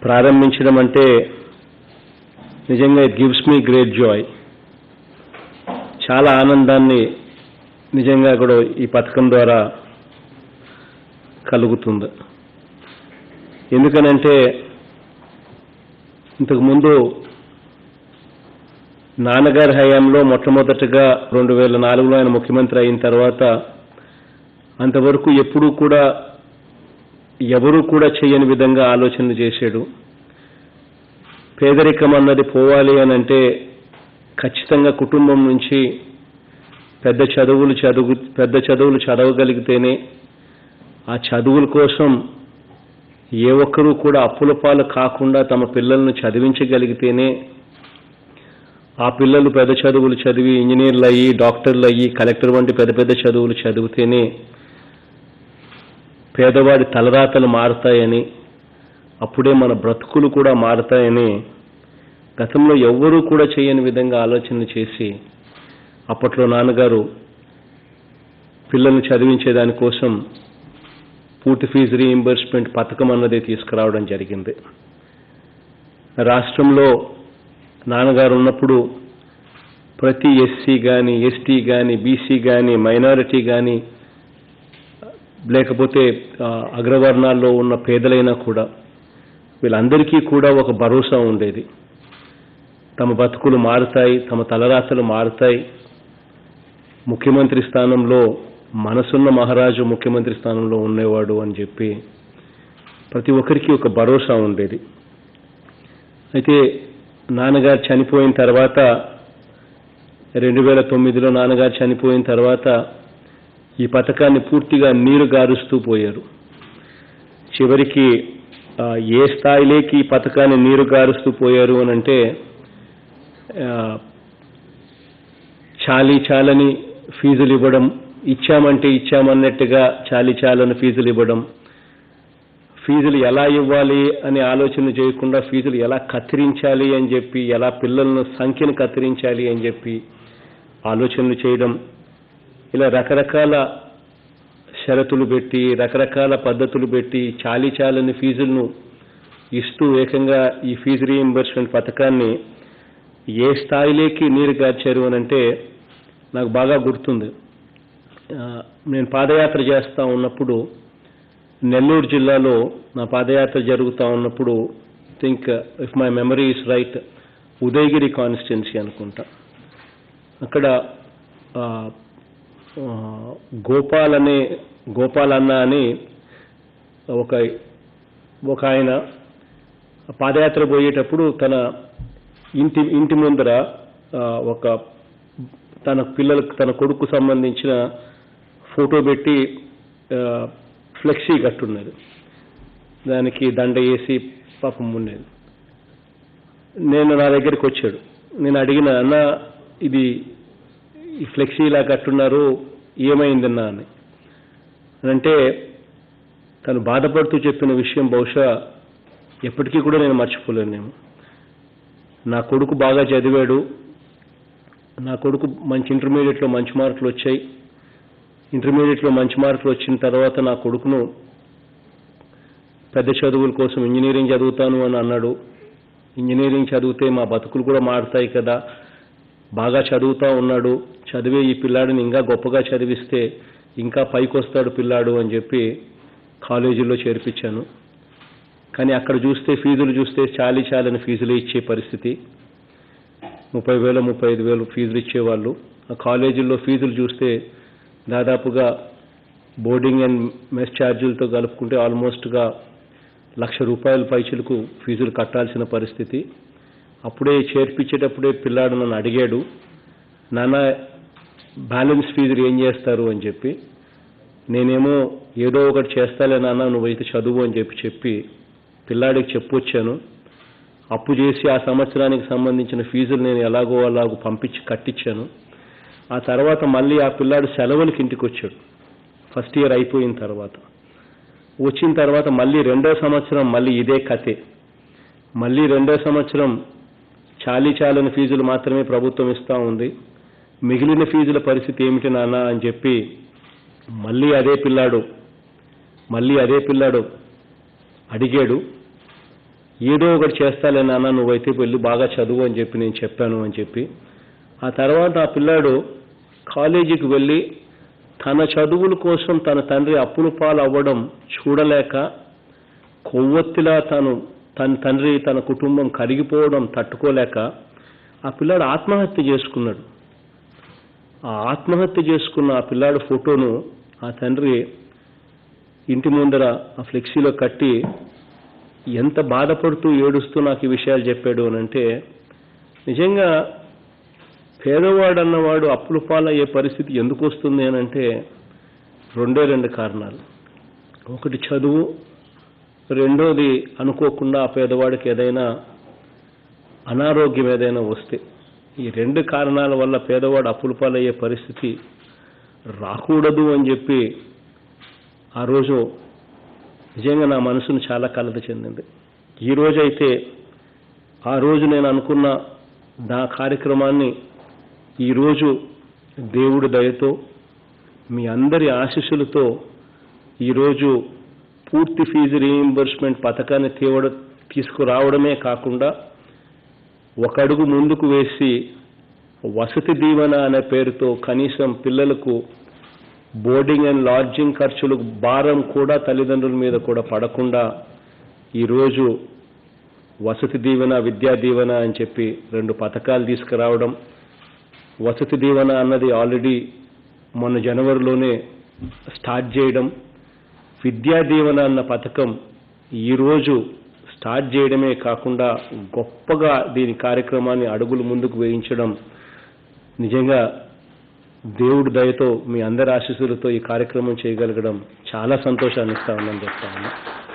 ప్రారంభించడం అంటే నిజంగా it gives me great joy చాలా ఆనందాన్ని నిజంగా కూడా ఈ పథకం ద్వారా కలుగుతుంది ఎందుకనంటే ఇంతకుముందు నాన్నగారి హయాంలో మొట్టమొదటగా రెండు వేల నాలుగులో ఆయన ముఖ్యమంత్రి అయిన తర్వాత అంతవరకు ఎప్పుడూ కూడా ఎవరూ కూడా చేయని విధంగా ఆలోచనలు చేశాడు పేదరికం అన్నది పోవాలి అని అంటే ఖచ్చితంగా కుటుంబం నుంచి పెద్ద చదువులు చదువు పెద్ద చదువులు చదవగలిగితేనే ఆ చదువుల కోసం ఏ ఒక్కరూ కూడా అప్పుల పాలు కాకుండా తమ పిల్లలను చదివించగలిగితేనే ఆ పిల్లలు పెద్ద చదువులు చదివి ఇంజనీర్లు అయ్యి డాక్టర్లు అయ్యి కలెక్టర్ వంటి పెద్ద పెద్ద చదువులు చదివితేనే పేదవాడి తలరాతలు మారుతాయని అప్పుడే మన బ్రతుకులు కూడా మారుతాయని గతంలో ఎవ్వరూ కూడా చేయని విధంగా ఆలోచన చేసి అప్పట్లో నాన్నగారు పిల్లల్ని చదివించే దానికోసం పూర్తి ఫీజు రీయింబర్స్మెంట్ పథకం అన్నది తీసుకురావడం జరిగింది రాష్ట్రంలో నాన్నగారు ఉన్నప్పుడు ప్రతి ఎస్సీ కానీ ఎస్టీ కానీ బీసీ కానీ మైనారిటీ కానీ లేకపోతే ఆ, అగ్రవర్ణాల్లో ఉన్న పేదలైనా కూడా వీళ్ళందరికీ కూడా ఒక భరోసా ఉండేది తమ బతుకులు మారుతాయి తమ తలరాతలు మారుతాయి ముఖ్యమంత్రి స్థానంలో మనసున్న మహారాజు ముఖ్యమంత్రి స్థానంలో ఉండేవాడు అని చెప్పి ప్రతి ఒక్కరికి ఒక భరోసా ఉండేది అయితే నాన్నగారు చనిపోయిన తర్వాత రెండు వేల తొమ్మిదిలో నాన్నగారు చనిపోయిన తర్వాత ఈ పథకాన్ని పూర్తిగా నీరు గారుస్తూ పోయారు చివరికి ఆ, ఏ స్థాయిలోకి ఈ పథకాన్ని నీరు గారుస్తూ పోయారు అని అంటే ఆ, చాలీ చాలని ఫీజులు ఇవ్వడం ఇచ్చామంటే ఇచ్చామన్నట్టుగా చాలీ చాలని ఫీజులు ఇవ్వడం ఫీజులు ఎలా ఇవ్వాలి అనే ఆలోచన చేయకుండా ఫీజులు ఎలా కత్తిరించాలి అని చెప్పి ఎలా పిల్లలను సంఖ్యను కత్తిరించాలి అని చెప్పి ఆలోచనలు చేయడం ఇలా రకరకాల షరతులు పెట్టి రకరకాల పద్ధతులు పెట్టి చాలీ చాలని ఫీజులను ఇస్తూ ఏకంగా ఈ ఫీజు రీయింబర్స్మెంట్ పథకాన్ని ఏ స్థాయిలోకి నీరు గార్చారు అని అంటే నాకు బాగా గుర్తుంది ఆ, నేను పాదయాత్ర చేస్తా ఉన్నప్పుడు నెల్లూరు జిల్లాలో నా పాదయాత్ర జరుగుతూ ఉన్నప్పుడు think if my memory is right Udayagiri constituency అనుకుంటా అక్కడ ఆ, ఆ, గోపాల్ అనే గోపాల్ అన్న అని ఒక ఒక ఆయన పాదయాత్ర పోయేటప్పుడు తన ఇంటి ఇంటి ముందర ఆ, ఒక తన పిల్లలకు తన కొడుకు సంబంధించిన ఫోటో పెట్టి ఆ, ఫ్లెక్సీ కట్టున్నది దానికి దండ వేసి పాపం ఉండేది నేను నా దగ్గరికి వచ్చాడు నేను అడిగిన అన్న ఇది ఈ ఫ్లెక్సీ ఇలా కట్టున్నారు ఏమైందన్నా అని అంటే తను బాధపడుతూ చెప్పిన విషయం బహుశా ఎప్పటికీ కూడా నేను మర్చిపోలేను నేను నా కొడుకు బాగా చదివాడు నా కొడుకు మంచి ఇంటర్మీడియట్లో మంచి మార్కులు వచ్చాయి ఇంటర్మీడియట్లో మంచి మార్కులు వచ్చిన తర్వాత నా కొడుకును పెద్ద చదువుల కోసం ఇంజనీరింగ్ చదువుతాను అని అన్నాడు ఇంజనీరింగ్ చదివితే మా బతుకులు కూడా మారుతాయి కదా బాగా చదువుతా ఉన్నాడు చదివే ఈ పిల్లాడిని ఇంకా గొప్పగా చదివిస్తే ఇంకా పైకి వస్తాడు పిల్లాడు అని చెప్పి కాలేజీలో చేర్పించాను కానీ అక్కడ చూస్తే ఫీజులు చూస్తే చాలీ చాలని ఫీజులు ఇచ్చే పరిస్థితి ముప్పై వేలు ముప్పై ఐదు వేలు ఫీజులు ఇచ్చేవాళ్ళు ఆ కాలేజీల్లో ఫీజులు చూస్తే దాదాపుగా బోర్డింగ్ అండ్ మెస్ ఛార్జీలతో కలుపుకుంటే ఆల్మోస్ట్గా లక్ష రూపాయల పైచులకు ఫీజులు కట్టాల్సిన పరిస్థితి అప్పుడే చేర్పించేటప్పుడే పిల్లాడు నన్ను అడిగాడు నాన్న బ్యాలెన్స్ ఫీజులు ఏం చేస్తారు అని చెప్పి నేనేమో ఏదో ఒకటి చేస్తాలే నాన్న నువ్వైతే చదువు అని చెప్పి చెప్పి పిల్లాడికి చెప్పొచ్చాను అప్పు చేసి ఆ సంవత్సరానికి సంబంధించిన ఫీజులు నేను ఎలాగో అలాగో పంపించి కట్టించాను ఆ తర్వాత మళ్ళీ ఆ పిల్లాడు సెలవులకి ఇంటికి వచ్చాడు ఫస్ట్ ఇయర్ అయిపోయిన తర్వాత వచ్చిన తర్వాత మళ్ళీ రెండో సంవత్సరం మళ్ళీ ఇదే కథే మళ్ళీ రెండో సంవత్సరం చాలీ చాలని ఫీజులు మాత్రమే ప్రభుత్వం ఇస్తూ ఉంది మిగిలిన ఫీజుల పరిస్థితి ఏమిటి నాన్న అని చెప్పి మళ్ళీ అదే పిల్లాడు మళ్ళీ అదే పిల్లాడు అడిగాడు ఏదో ఒకటి చేస్తాలే నాన్న నువ్వైతే వెళ్ళి బాగా చదువు అని చెప్పి నేను చెప్పాను అని చెప్పి ఆ తర్వాత ఆ పిల్లాడు కాలేజీకి వెళ్ళి తన చదువుల కోసం తన తండ్రి అప్పుల పాలు అవ్వడం చూడలేక కొవ్వొత్తిలా తను తన తండ్రి తన కుటుంబం కరిగిపోవడం తట్టుకోలేక ఆ పిల్లాడు ఆత్మహత్య చేసుకున్నాడు ఆ ఆత్మహత్య చేసుకున్న ఆ పిల్లాడు ఫోటోను ఆ తండ్రి ఇంటి ముందర ఆ ఫ్లెక్సీలో కట్టి ఎంత బాధపడుతూ ఏడుస్తూ నాకు ఈ విషయాలు చెప్పాడు అని అంటే నిజంగా పేదవాడు అన్నవాడు అప్పుల పాలయ్యే పరిస్థితి ఎందుకు వస్తుంది అని అంటే రెండే రెండు కారణాలు ఒకటి చదువు రెండోది అనుకోకుండా ఆ పేదవాడికి ఏదైనా అనారోగ్యం ఏదైనా వస్తే ఈ రెండు కారణాల వల్ల పేదవాడు అప్పుల పాలయ్యే పరిస్థితి రాకూడదు అని చెప్పి ఆ రోజు నిజంగా నా మనసును చాలా కలత చెందింది ఈ రోజైతే ఆ రోజు నేను అనుకున్న నా కార్యక్రమాన్ని ఈరోజు దేవుడి దయతో మీ అందరి ఆశీస్సులతో ఈరోజు పూర్తి ఫీజు రీయింబర్స్మెంట్ పథకాన్ని తేవడ తీసుకురావడమే కాకుండా ఒక అడుగు ముందుకు వేసి వసతి దీవెన అనే పేరుతో కనీసం పిల్లలకు బోర్డింగ్ అండ్ లాడ్జింగ్ ఖర్చులు భారం కూడా తల్లిదండ్రుల మీద కూడా పడకుండా ఈరోజు వసతి దీవెన విద్యా దీవెన అని చెప్పి రెండు పథకాలు తీసుకురావడం వసతి దీవెన అన్నది ఆల్రెడీ మొన్న జనవరిలోనే స్టార్ట్ చేయడం విద్యా దీవెన అన్న పథకం ఈరోజు స్టార్ట్ చేయడమే కాకుండా గొప్పగా దీని కార్యక్రమాన్ని అడుగులు ముందుకు వేయించడం నిజంగా దేవుడి దయతో మీ అందరి ఆశీస్సులతో ఈ కార్యక్రమం చేయగలగడం చాలా సంతోషాన్ని ఇస్తా ఉందని చెప్తా ఉన్నా